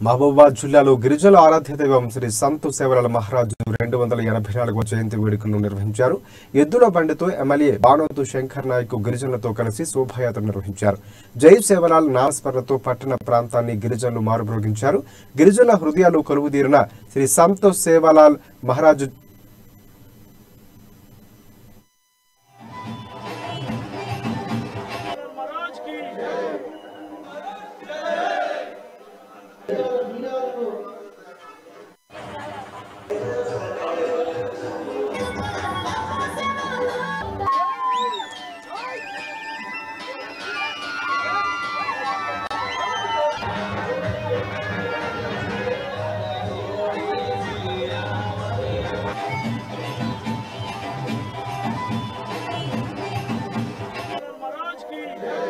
మహబూబాబాద్ జిల్లాలో గిరిజనుల ఆరాధ్య దైవం శ్రీ సంతు సేవలాల మహారాజు రెండు వందల ఎనభై నాలుగవ జయంతి వేడుకలను నిర్వహించారు ఎద్దుల బండితో ఎమ్మెల్యే బానోతు శంకర్ నాయక్ గిరిజనులతో కలిసి శోభాయాత్ర నిర్వహించారు జై సేవలాల్ నామస్మరణతో పట్టణ ప్రాంతాన్ని గిరిజనులు మారుమ్రోగించారు గిరిజనుల హృదయాలు కొలువుదీరిన శ్రీ సంతు సేవలాల్ మహారాజు महाराज की महाराज की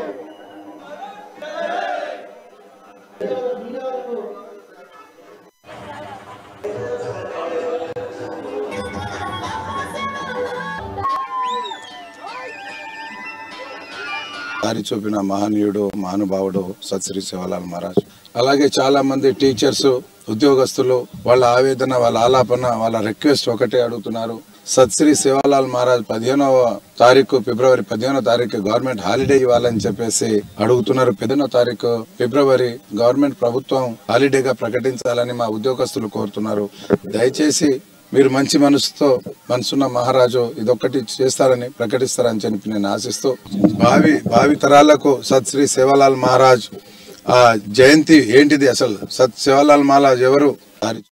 దారి చూపిన మహనీయుడు మహానుభావుడు సత్శ్రీ శివలాల్ మహారాజ్ అలాగే చాలా మంది టీచర్స్ ఉద్యోగస్తులు వాళ్ళ ఆవేదన వాళ్ళ ఆలాపన వాళ్ళ రిక్వెస్ట్ ఒకటే అడుగుతున్నారు సత్శ్రీ శివలాల్ మహారాజ్ పదిహేనవ తారీఖు ఫిబ్రవరి పదిహేనో తారీఖు గవర్నమెంట్ హాలిడే ఇవ్వాలని చెప్పేసి అడుగుతున్నారు పదిహేనో తారీఖు ఫిబ్రవరి గవర్నమెంట్ ప్రభుత్వం హాలిడేగా ప్రకటించాలని మా ఉద్యోగస్తులు కోరుతున్నారు దయచేసి మీరు మంచి మనసుతో మనసున్న మహారాజు ఇదొక్కటి చేస్తారని ప్రకటిస్తారని చెప్పి నేను ఆశిస్తూ భావి భావి తరాలకు సత్ శ్రీ సేవాలాల్ మహారాజ్ ఆ జయంతి ఏంటిది అసలు సత్ సేవాలాల్ మహారాజ్ ఎవరు వారి